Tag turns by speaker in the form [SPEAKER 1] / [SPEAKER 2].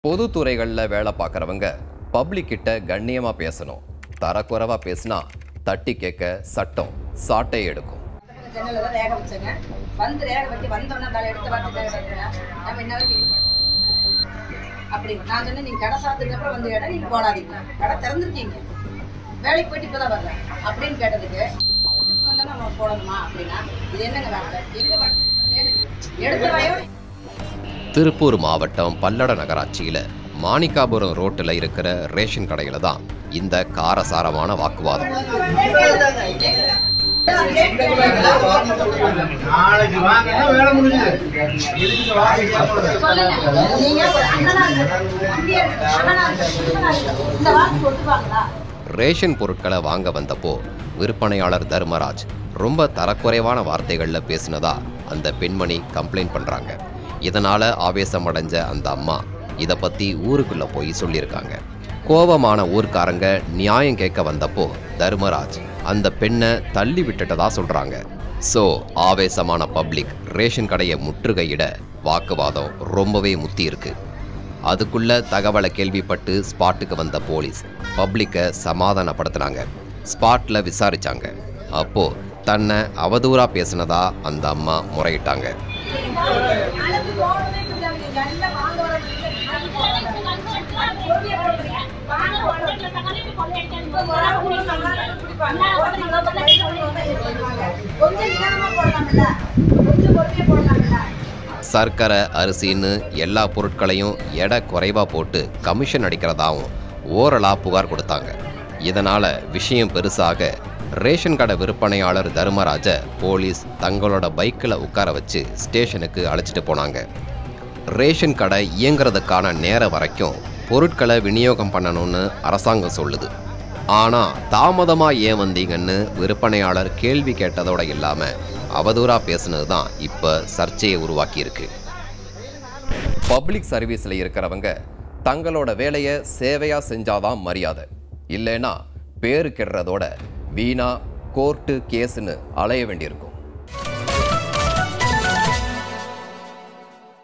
[SPEAKER 1] பொதுத்துறைகளில் வேலை பார்க்குறவங்க பப்ளிக் கிட்ட கண்ணியமாக பேசணும் தரக்குறைவா பேசினா தட்டி கேட்க சட்டம் சாட்டை எடுக்கும்
[SPEAKER 2] ஜன்னலில் தான் ரேகை வச்சேங்க வந்து ரேகை வச்சு வந்தோன்னே தலை எடுத்து பார்த்து ரேகை வைக்கிறேன் நம்ம என்ன வரைக்கும் இது பண்ணோம். அப்படி நான் சொன்னேன் நீங்கள் கடை சாத்துக்கு அப்புறம் வந்து இடம் நீங்கள் போடாதீங்க கடை திறந்துருக்கீங்க வேலைக்கு போயிட்டு இப்போ தான் வர்றேன் அப்படின்னு கேட்டதுக்கு இதுக்கு வந்தால் நம்ம போடணுமா அப்படின்னா இது என்னங்க வேலை எங்கே வேலை எடுத்த வயோடு
[SPEAKER 1] திருப்பூர் மாவட்டம் பல்லட நகராட்சியில் மாணிக்காபுரம் ரோட்டில் இருக்கிற ரேஷன் கடையில் தான் இந்த காரசாரமான வாக்குவாதம்
[SPEAKER 3] நாளைக்கு வாங்கன்னா வேலை முடிஞ்சது எதுக்கு வாங்க
[SPEAKER 2] நீங்க ஒரு அண்ணனா இருக்கு தம்பியா இருக்கு அண்ணனா இருக்கு அண்ணனா இருக்கு இந்த வாக்கு ஒத்துப்பாங்களா
[SPEAKER 1] ரேஷன் பொருட்களை வாங்க வந்தப்போ விற்பனையாளர் தர்மராஜ் ரொம்ப தரக்குறைவான வார்த்தைகளில் பேசினதா அந்த பெண்மணி கம்ப்ளைண்ட் பண்ணுறாங்க இதனால் ஆவேசம் அடைஞ்ச அந்த அம்மா இதை பற்றி ஊருக்குள்ளே போய் சொல்லியிருக்காங்க கோபமான ஊர்க்காரங்க நியாயம் கேட்க வந்தப்போ தர்மராஜ் அந்த பெண்ணை தள்ளி விட்டுட்டதா சொல்கிறாங்க ஸோ ஆவேசமான பப்ளிக் ரேஷன் கடையை முற்றுகையிட வாக்குவாதம் ரொம்பவே முத்தி இருக்கு அதுக்குள்ள தகவலை கேள்விப்பட்டு ஸ்பாட்டுக்கு வந்த போலீஸ் பப்ளிக்கை சமாதானப்படுத்தினாங்க ஸ்பாட்ல விசாரிச்சாங்க அப்போ தன்னை அவதூறா பேசினதா அந்த அம்மா முறையிட்டாங்க
[SPEAKER 2] அளவு போடவே முடியாது நல்ல வாங்க வர கொஞ்சம் நிதானமா போடலாம்ல கொஞ்சம் பொறுமையா போடலாம்ல
[SPEAKER 1] சர்க்கரை அரிசின்னு எல்லா பொருட்களையும் எடை குறைவா போட்டு கமிஷன் அடிக்கிறதாவும் ஓரலா புகார் கொடுத்தாங்க இதனால விஷயம் பெருசாக ரேஷன் கடை விற்பனையாளர் தர்மராஜ போலீஸ் தங்களோட பைக்கில் உட்கார வச்சு ஸ்டேஷனுக்கு அழைச்சிட்டு போனாங்க ரேஷன் கடை இயங்குறதுக்கான நேரம் வரைக்கும் பொருட்களை விநியோகம் பண்ணணும்னு அரசாங்கம் சொல்லுது ஆனா தாமதமா ஏன் வந்தீங்கன்னு விற்பனையாளர் கேள்வி கேட்டதோட இல்லாம அவதூறா பேசுனது தான் இப்ப சர்ச்சையை உருவாக்கியிருக்கு பப்ளிக் சர்வீஸ்ல இருக்கிறவங்க தங்களோட வேலையை சேவையா செஞ்சாதான் மரியாதை இல்லைன்னா பேரு கெடுறதோட வீணா கோர்ட்டு கேஸ்னு அலைய வேண்டியிருக்கும்